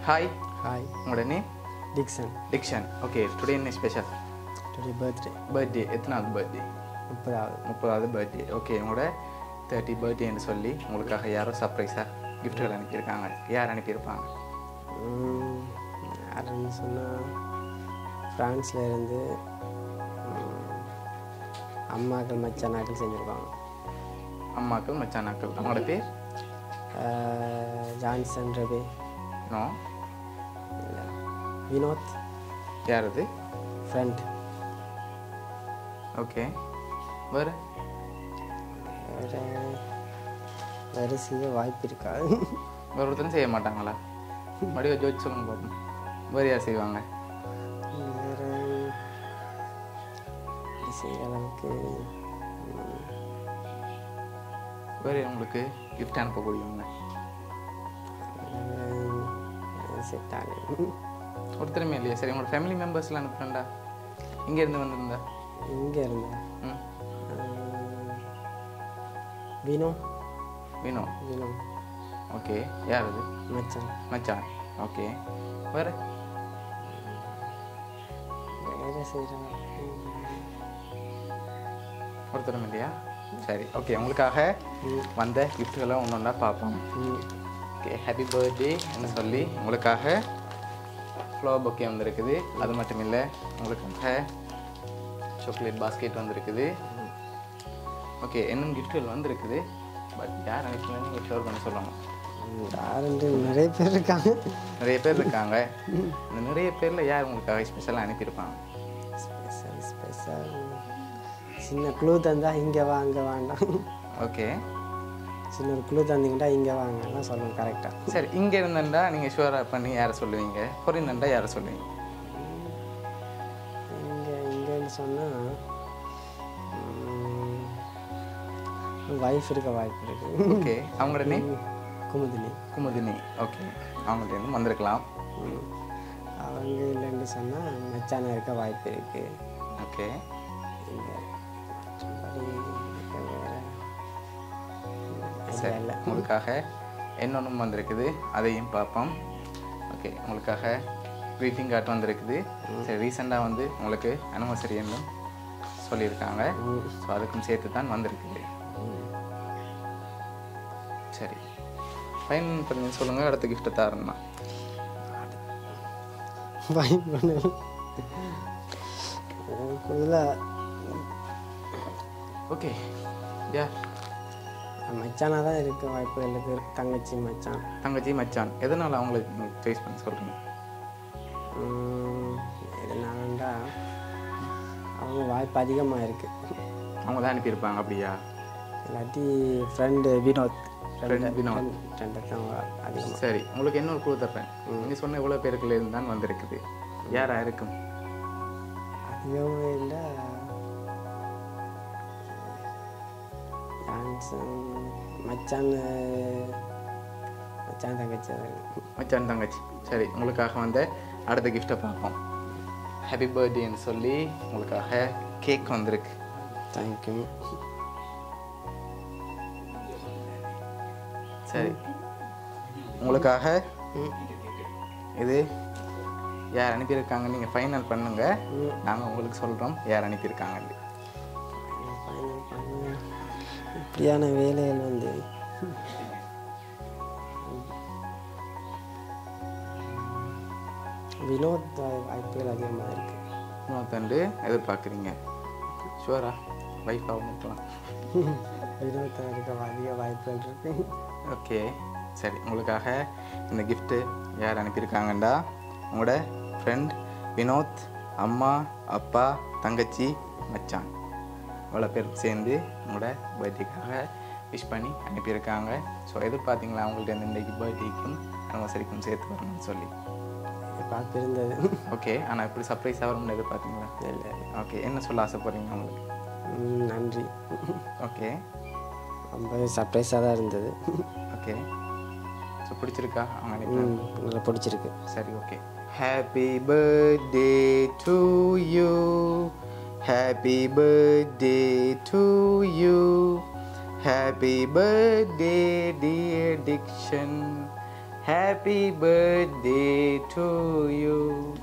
Hi hi உங்களோட name Dixon Dixon okay today என்ன special today birthday birthday எத்தனாவது birthday முப்பதாவது முப்பதாவது பர்த்டே ஓகே உங்களோட தேர்ட்டி பர்த்டேன்னு சொல்லி உங்களுக்காக யாரோ சர்ப்ரைஸாக கிஃப்ட்டுகள் அனுப்பியிருக்காங்க யார் அனுப்பியிருப்பாங்க உம், யாருன்னு சொன்னால் ஃப்ரான்ஸில் இருந்து உம், அம்மாக்கள் மச்சானாக்கள் செஞ்சுருக்காங்க அம்மாக்கள் மச்சானாக்கள் அவங்களோட பேர் அஹ், ஜான்சன் ரவி நோ இல்ல, வினோத் யார் அது ஃப்ரெண்ட் ஓகே வேறு வேறு வேறு செய்ய வாய்ப்பு இருக்கா வேறு ஒருத்தரும் செய்ய மாட்டாங்களா மறுபடியும் ஜோதிச்சு சொல்லுங்க பார்ப்போம் வேறு யார் செய்வாங்க வேறு செய்கிற அளவுக்கு உம், வேறு உங்களுக்கு கிஃப்ட் அனுப்பக்கூடியவங்க வேறு செட் ஆகும் ஒருத்தருமே இல்லையா சரி உங்களோட ஃபேமிலி மெம்பர்ஸ்லாம் அனுப்புறேன்டா இங்கேருந்து வந்திருந்தா இங்கே இருந்தேன் ம் வினோ வினோ வினோ ஓகே யார் அது மச்சான் மச்சான் ஓகே வேறு வேறு செய்கிற ஒருத்தரும் இல்லையா சரி ஓகே உங்களுக்காக வந்த கிஃப்ட்டுகளை ஒன்று ஒன்றா பார்ப்போம் ஓகே ஹாப்பி பர்த்டே என்று சொல்லி உங்களுக்காக ஃப்ளவர் பொக்கே வந்திருக்குது அது மட்டும் இல்லை உங்களுக்காக சாக்லேட் பாஸ்கெட் வந்திருக்குது ஓகே இன்னும் கிஃப்ட்டுகள் வந்திருக்குது பட் யார் அனுப்பினு நீங்கள் ஷோர் பண்ணி சொல்லணும் யாருன்ட்டு நிறைய பேர் இருக்காங்க நிறைய பேர் இருக்காங்க இந்த நிறைய பேரில் யார் உங்களுக்காக ஸ்பெஷலாக அனுப்பியிருப்பாங்க ஸ்பெஷல் ஸ்பெஷல் சின்ன குழு தந்தா இங்கே வா அங்கே வேண்டாம் ஓகே சின்ன ஒரு குழு தந்தீங்கன்னா இங்கே வாங்கலாம் சொல்லணும் கரெக்டாக சரி இங்கே இருந்தண்டா நீங்கள் ஷுவராக பண்ணி யாரை சொல்லுவீங்க பொறிந்தண்டா யாரை சொல்லுவீங்க இங்கே இங்கேன்னு சொன்னால் ஒய்ஃப் இருக்க வாய்ப்பு இருக்குது ஓகே அவங்களோட நேம் குமுதினி குமுதினி ஓகே அவங்கள்ட்ட இருந்து வந்திருக்கலாம் ம். அவங்க இல்லைன்னு சொன்னால் மச்சான இருக்க வாய்ப்பு இருக்குது ஓகே இங்கே வேறு சரி இல்லை உங்களுக்காக இன்னொன்றும் வந்திருக்குது அதையும் பார்ப்போம் ஓகே உங்களுக்காக க்ரீட்டிங் கார்டு வந்திருக்குது சரி ரீசெண்டாக வந்து உங்களுக்கு அனிவர்சரி என்னும் சொல்லியிருக்காங்க ஸோ அதுக்கும் சேர்த்து தான் வந்திருக்குது சரி ஃபைன் பண்ணி சொல்லுங்கள் அடுத்த கிஃப்ட்டை தரேன்னா வாய்ப்பு பண்ணு இதில் ஓகே யா மச்சானாக தான் இருக்க வாய்ப்பு எனக்கு தங்கச்சி மச்சான் தங்கச்சி மச்சான் எதனால் அவங்களுக்கு நீங்கள் சாய்ஸ் பண்ணி சொல்கிறீங்க ம், எதனாலண்டா அவங்க வாய்ப்பு அதிகமாக இருக்குது அவங்க தான் அனுப்பியிருப்பாங்க அப்படியா இல்லாட்டி friend Vinod Friend Vinod. Friend தான் அதிகமாக சரி உங்களுக்கு இன்னொரு குழு தர்றேன் நீங்கள் சொன்ன இவ்வளோ பேருக்குள்ள இருந்து தான் வந்திருக்குது யாரா இருக்கும் அதிகமாக இல்லை ஜான்சன் மச்சான் மச்சான் தங்கச்சி அது மச்சான் தங்கச்சி சரி உங்களுக்காக வந்த அடுத்த கிஃப்ட்டை பார்ப்போம் ஹாப்பி பர்த்டேன்னு சொல்லி உங்களுக்காக கேக் வந்திருக்கு தேங்க்யூ சரி உங்களுக்காக இது யார் அனுப்பியிருக்காங்க நீங்கள் ஃபைனல் பண்ணுங்க நாங்கள் உங்களுக்கு சொல்கிறோம் யார் அனுப்பியிருக்காங்க ஃபைனல் பண்ண இப்படியான வேலைகள் வந்து வினோத் வாய்ப்புகள் அதிகமாக இருக்குது இன்னொருத்தண்டு எதிர்பார்க்குறீங்க ஷுவரா வைஃபாகவும் இருக்கலாம் வினோத் இருக்க அதிக வாய்ப்புகள் இருக்கு ஓகே சரி உங்களுக்காக இந்த கிஃப்ட்டு யார் அனுப்பியிருக்காங்கண்டா உங்களோட ஃப்ரெண்ட் வினோத் அம்மா அப்பா தங்கச்சி மச்சான் இவ்வளோ பேர் சேர்ந்து உங்களோட பர்த்டேக்காக விஷ் பண்ணி அனுப்பியிருக்காங்க ஸோ எதிர்பார்த்தீங்களா அவங்கள்ட்ட இன்றைக்கு பர்த்டேக்கும் அனிவர்சரிக்கும் சேர்த்து வரணும்னு சொல்லி பார்த்து இருந்தது ஓகே ஆனால் இப்படி சர்ப்ரைஸாக வரும்னு எதிர்பார்த்தீங்களா இல்லை ஓகே என்ன சொல்ல ஆசைப்படுறீங்க உங்களுக்கு ம், நன்றி ஓகே ரொம்பவே சர்ப்ரைஸாக தான் இருந்தது ஓகே ஸோ பிடிச்சிருக்கா அவங்க அனுப்பி ம், நல்லா பிடிச்சிருக்கு சரி okay happy birthday to you happy birthday to you happy birthday dear Dixon happy birthday to you